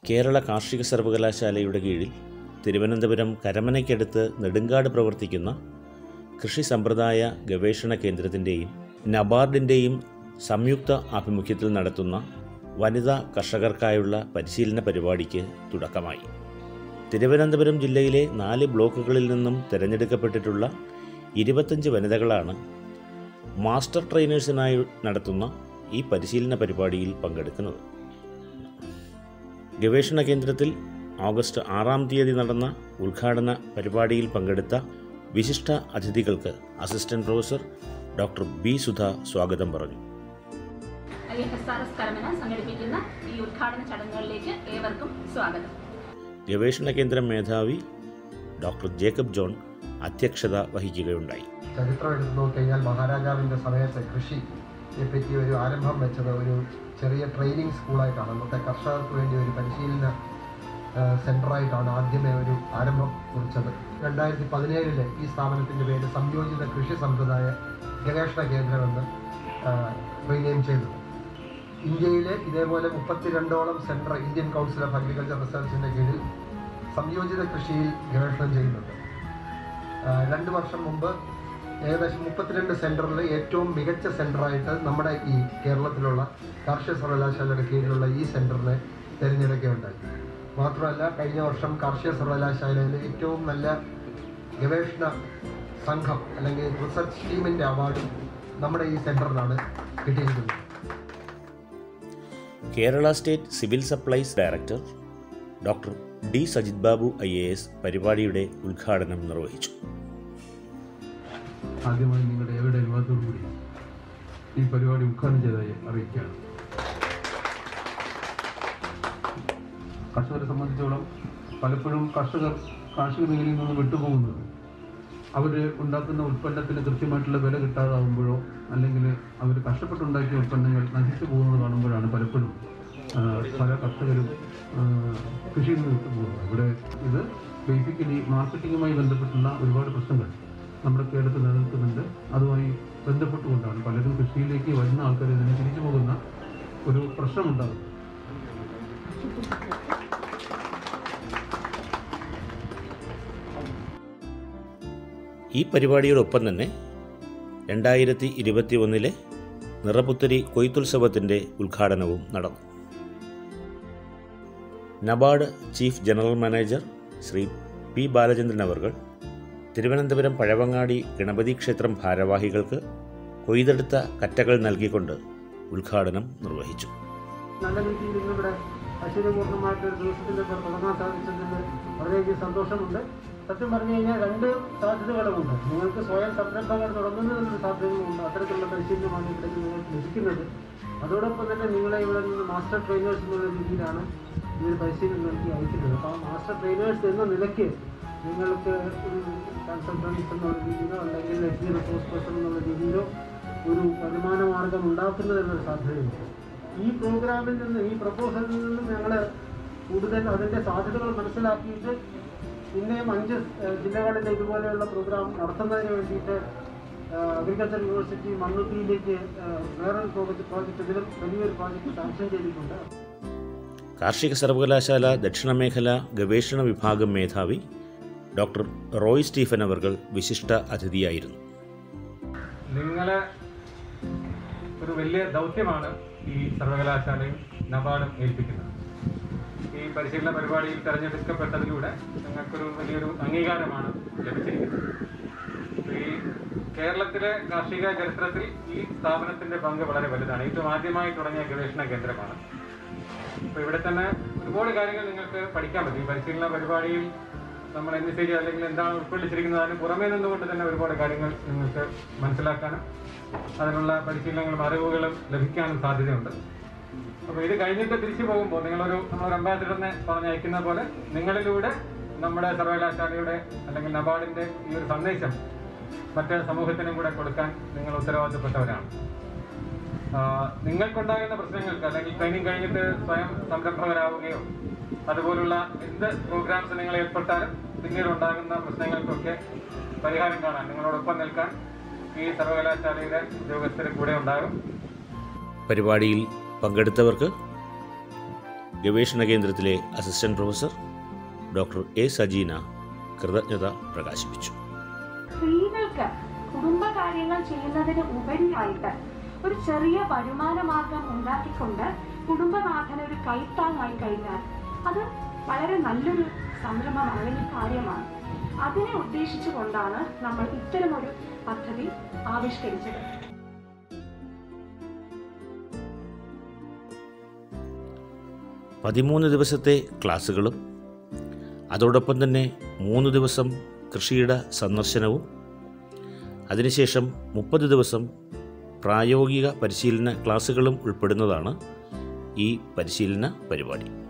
കേരള കാർഷിക സർവകലാശാലയുടെ കീഴിൽ തിരുവനന്തപുരം കരമനയ്ക്കടുത്ത് നെടുങ്കാട് പ്രവർത്തിക്കുന്ന കൃഷി സമ്പ്രദായ ഗവേഷണ കേന്ദ്രത്തിൻ്റെയും നബാർഡിൻ്റെയും സംയുക്ത ആഭിമുഖ്യത്തിൽ നടത്തുന്ന വനിതാ കർഷകർക്കായുള്ള പരിശീലന പരിപാടിക്ക് തുടക്കമായി തിരുവനന്തപുരം ജില്ലയിലെ നാല് ബ്ലോക്കുകളിൽ നിന്നും തിരഞ്ഞെടുക്കപ്പെട്ടിട്ടുള്ള ഇരുപത്തഞ്ച് വനിതകളാണ് മാസ്റ്റർ ട്രെയിനേഴ്സിനായി നടത്തുന്ന ഈ പരിശീലന പരിപാടിയിൽ പങ്കെടുക്കുന്നത് ഗവേഷണ കേന്ദ്രത്തിൽ ഓഗസ്റ്റ് ആറാം തീയതി നടന്ന ഉദ്ഘാടന പരിപാടിയിൽ പങ്കെടുത്ത വിശിഷ്ട അതിഥികൾക്ക് assistant professor doctor B Sudha സ്വാഗതം പറഞ്ഞു I F S R S Karamana സംഘടിപ്പിക്കുന്ന ഈ ഉദ്ഘാടന ചടങ്ങുകളിലേക്ക് ഏവർക്കും സ്വാഗതം ഗവേഷണ കേന്ദ്രം മേധാവി ഡോക്ടർ ജേക്കബ് ജോൺ അധ്യക്ഷത വഹിക്കുകയുണ്ടായി ചരിത്രം എടുത്തു നോക്കിക്കഴിഞ്ഞാൽ മഹാരാജാവിൻ്റെ സമയത്ത് കൃഷിയെ പറ്റി ഒരു ആരംഭം വെച്ചത് ഒരു ചെറിയ ട്രെയിനിങ് സ്കൂളായിട്ടാണ് അന്നത്തെ കർഷകർക്ക് വേണ്ടി ഒരു പരിശീലന ആ, സെൻ്ററായിട്ടാണ് ആദ്യമേ ഒരു ആരംഭം കുറിച്ചത് രണ്ടായിരത്തി പതിനേഴില് ഈ സ്ഥാപനത്തിൻ്റെ പേര് സംയോജിത കൃഷി സമ്പ്രദായ ഗവേഷണ കേന്ദ്രമെന്ന് റീനെയിം ചെയ്തത് ഇന്ത്യയിലെ ഇതേപോലെ മുപ്പത്തിരണ്ടോളം centre Indian council of agriculture റിസർച്ചിൻ്റെ കീഴിൽ സംയോജിത കൃഷിയിൽ ഗവേഷണം ചെയ്യുന്നുണ്ട് ആ, രണ്ട് വർഷം മുമ്പ് ഏകദേശം മുപ്പത്തിരണ്ട് സെൻറ്ററിൽ ഏറ്റവും മികച്ച സെൻറ്ററായിട്ട് നമ്മുടെ ഈ കേരളത്തിലുള്ള കാർഷിക സർവകലാശാലയുടെ കീഴിലുള്ള ഈ സെൻറ്ററിനെ തിരഞ്ഞെടുക്കുകയുണ്ടായി മാത്രമല്ല കഴിഞ്ഞ വർഷം കാർഷിക സർവകലാശാലയിലെ ഏറ്റവും നല്ല ഗവേഷണ സംഘം അല്ലെങ്കിൽ റിസർച്ച് ടീമിൻ്റെ അവാർഡും നമ്മുടെ ഈ സെൻറ്ററിനാണ് കിട്ടിയിരിക്കുന്നത് Kerala state civil supplies director doctor D Sajith Babu I A S പരിപാടിയുടെ ഉദ്ഘാടനം നിർവഹിച്ചു ആദ്യമായി നിങ്ങളുടെ ഏവരുടെ അനുവാദത്തോടുകൂടി ഈ പരിപാടി ഉദ്ഘാടനം ചെയ്തതായി അറിയിക്കുകയാണ് കർഷകരെ സംബന്ധിച്ചോളം പലപ്പോഴും കർഷകർ കാർഷിക മേഖലയിൽ നിന്ന് വിട്ടുപോകുന്നത് അവർ ഉണ്ടാക്കുന്ന ഉൽപ്പന്നത്തിന് കൃത്യമായിട്ടുള്ള വില കിട്ടാതാവുമ്പോഴോ അല്ലെങ്കിൽ അവർ കഷ്ടപ്പെട്ടുണ്ടാക്കിയ ഉൽപ്പന്നങ്ങൾ നശിച്ചു പോകുന്നത് കാണുമ്പോഴാണ് പലപ്പോഴും ആ, പല കർഷകരും ആ, കൃഷിയിൽ നിന്ന് വിട്ടുപോകുന്നത് ഇവിടെ ഇത് ബേസിക്കലി മാർക്കറ്റിങ്ങുമായി ബന്ധപ്പെട്ടുള്ള ഒരുപാട് പ്രശ്നങ്ങൾ നമ്മുടെ കേരളത്തിൽ നിലനിൽക്കുന്നുണ്ട് അതുമായി ബന്ധപ്പെട്ടുകൊണ്ടാണ് പലരും കൃഷിയിലേക്ക് വരുന്ന ആൾക്കാർ ഇതിന് തിരിച്ചു പോകുന്ന ഒരു പ്രശ്നമുണ്ടാകും ഈ പരിപാടിയോടൊപ്പം തന്നെ രണ്ടായിരത്തി ഇരുപത്തി ഒന്നിലെ നിറപുത്തരി കൊയ്ത്തുത്സവത്തിൻ്റെ ഉദ്ഘാടനവും നടന്നു NABARD chief general manager Shri P Balachandran അവർകൾ തിരുവനന്തപുരം പഴവങ്ങാടി ഗണപതി ക്ഷേത്രം ഭാരവാഹികൾക്ക് കൊയ്തെടുത്ത കറ്റകൾ നൽകിക്കൊണ്ട് ഉദ്ഘാടനം നിർവഹിച്ചു നല്ല രീതിയിൽ ഇന്നിവിടെ ഐശ്വര്യപൂർണ്ണമായിട്ട് ഒരു ദിവസത്തിൻ്റെ തുടങ്ങാൻ സാധിച്ചതിൽ വളരെയധികം സന്തോഷമുണ്ട് സത്യം പറഞ്ഞു കഴിഞ്ഞാൽ രണ്ട് സാധ്യതകളുമുണ്ട് നിങ്ങൾക്ക് സ്വയം സംരംഭങ്ങൾ തുടങ്ങുന്നതിനൊരു സാധ്യതയുമുണ്ട് അത്തരത്തിലുള്ള പരിശീലനമാണ് ഇവിടെ നിങ്ങൾക്ക് ലഭിക്കുന്നത് അതോടൊപ്പം തന്നെ നിങ്ങളെ ഇവിടെ നിന്ന് മാസ്റ്റർ ട്രെയിനേഴ്സ് എന്നുള്ള രീതിയിലാണ് ഈ ഒരു പരിശീലനം നൽകി അയക്കുന്നത് അപ്പോൾ ആ മാസ്റ്റർ ട്രെയിനേഴ്സ് എന്ന നിലയ്ക്ക് നിങ്ങൾക്ക് ഒരു കൺസൾട്ടൻസ് എന്നുള്ള രീതിയിലോ അല്ലെങ്കിൽ എസ് റിസോഴ്സ് പേഴ്സൺ എന്നുള്ള രീതിയിലോ ഒരു വരുമാന മാർഗം ഉണ്ടാക്കുന്നതിനൊരു സാധ്യതയുണ്ട് ഈ പ്രോഗ്രാമിൽ നിന്ന് ഈ പ്രപ്പോസലിൽ നിന്നും ഞങ്ങൾ കൂടുതൽ അതിൻ്റെ സാധ്യതകൾ മനസ്സിലാക്കിയിട്ട് പിന്നെയും അഞ്ച് ഏഹ്, ജില്ലകളിൽ ഇതുപോലെയുള്ള പ്രോഗ്രാം നടത്തുന്നതിന് വേണ്ടിയിട്ട് അഗ്രികൾച്ചർ യൂണിവേഴ്സിറ്റി മണ്ണുത്തിയിലേക്ക് ഏഹ്, വേറൊരു പ്രോജക്റ്റ് പ്രോജക്റ്റ് ഇതിലും വലിയൊരു പ്രോജക്റ്റ് സാങ്ഷൻ ചെയ്തിട്ടുണ്ട് കാർഷിക സർവകലാശാല ദക്ഷിണമേഖല ഗവേഷണ വിഭാഗം മേധാവി ഡോക്ടർ റോയ് സ്റ്റീഫൻ അവർകൾ വിശിഷ്ട അതിഥിയായിരുന്നു നിങ്ങളെ ഒരു വലിയ ദൗത്യമാണ് ഈ സർവകലാശാലയും നബാർഡും ഏൽപ്പിക്കുന്നത് ഈ പരിശീലന പരിപാടിയിൽ തെരഞ്ഞെടുക്കപ്പെട്ടതിലൂടെ നിങ്ങൾക്കൊരു വലിയൊരു അംഗീകാരമാണ് ലഭിച്ചിരിക്കുന്നത് ഈ കേരളത്തിലെ കാർഷിക ചരിത്രത്തിൽ ഈ സ്ഥാപനത്തിന്റെ പങ്ക് വളരെ വലുതാണ് ഏറ്റവും ആദ്യമായി തുടങ്ങിയ ഗവേഷണ കേന്ദ്രമാണ് അപ്പോൾ ഇവിടെ തന്നെ ഒരുപാട് കാര്യങ്ങൾ നിങ്ങൾക്ക് പഠിക്കാൻ പറ്റും ഈ പരിശീലന പരിപാടിയിൽ നമ്മൾ അനുസരിച്ച് അല്ലെങ്കിൽ എന്താണ് ഉൾക്കൊള്ളിച്ചിരിക്കുന്നത് അതിന് പുറമേ നിന്നുകൊണ്ട് തന്നെ ഒരുപാട് കാര്യങ്ങൾ നിങ്ങൾക്ക് മനസ്സിലാക്കാനും അതിനുള്ള പരിശീലനങ്ങളും അറിവുകളും ലഭിക്കാനും സാധ്യതയുണ്ട് അപ്പോൾ ഇത് കഴിഞ്ഞിട്ട് തിരിച്ചു പോകുമ്പോൾ നിങ്ങളൊരു നമ്മളൊരു അംബാസിഡറിനെ പറഞ്ഞയക്കുന്ന പോലെ നിങ്ങളിലൂടെ നമ്മുടെ സർവകലാശാലയുടെ അല്ലെങ്കിൽ നബാർഡിന്റെ ഈ ഒരു സന്ദേശം മറ്റ് സമൂഹത്തിനും കൂടെ കൊടുക്കാൻ നിങ്ങൾ ഉത്തരവാദിത്തപ്പെട്ടവരാണ് ആ, നിങ്ങൾക്കുണ്ടാകുന്ന പ്രശ്നങ്ങൾക്ക് അല്ലെങ്കിൽ ട്രെയിനിങ് കഴിഞ്ഞിട്ട് സ്വയം സംരംഭകരാവുകയോ അതുപോലുള്ള എന്ത് പ്രോഗ്രാംസ് നിങ്ങൾ ഏർപ്പെട്ടാലും പിന്നീട് ഉണ്ടാകുന്ന പ്രശ്നങ്ങൾക്കൊക്കെ പരിഹാരം കാണാൻ നിങ്ങളോടൊപ്പം നിൽക്കാൻ ഈ സർവകലാശാലയുടെ ഉദ്യോഗസ്ഥർ കൂടെ ഉണ്ടാകും പരിപാടിയിൽ പങ്കെടുത്തവർക്ക് ഗവേഷണ കേന്ദ്രത്തിലെ assistant professor doctor A Sajeena കൃതജ്ഞത പ്രകാശിപ്പിച്ചു സ്ത്രീകൾക്ക് കുടുംബകാര്യങ്ങൾ ചെയ്യുന്നതിന് ഉപരിയായിട്ട് ഒരു ചെറിയ വരുമാന മാർഗം ഉണ്ടാക്കിക്കൊണ്ട് കുടുംബനാഥന് ഒരു കൈത്താങ്ങായി കഴിഞ്ഞാൽ അത് വളരെ നല്ലൊരു സംരംഭമാണ് അല്ലെങ്കിൽ കാര്യമാണ് അതിനെ ഉദ്ദേശിച്ചുകൊണ്ടാണ് നമ്മൾ ഇത്തരമൊരു പദ്ധതി ആവിഷ്കരിച്ചത് പതിമൂന്ന് ദിവസത്തെ ക്ലാസ്സുകളും അതോടൊപ്പം തന്നെ മൂന്ന് ദിവസം കൃഷിയുടെ സന്ദർശനവും അതിനുശേഷം മുപ്പത് ദിവസം പ്രായോഗിക പരിശീലന ക്ലാസ്സുകളും ഉൾപ്പെടുന്നതാണ് ഈ പരിശീലന പരിപാടി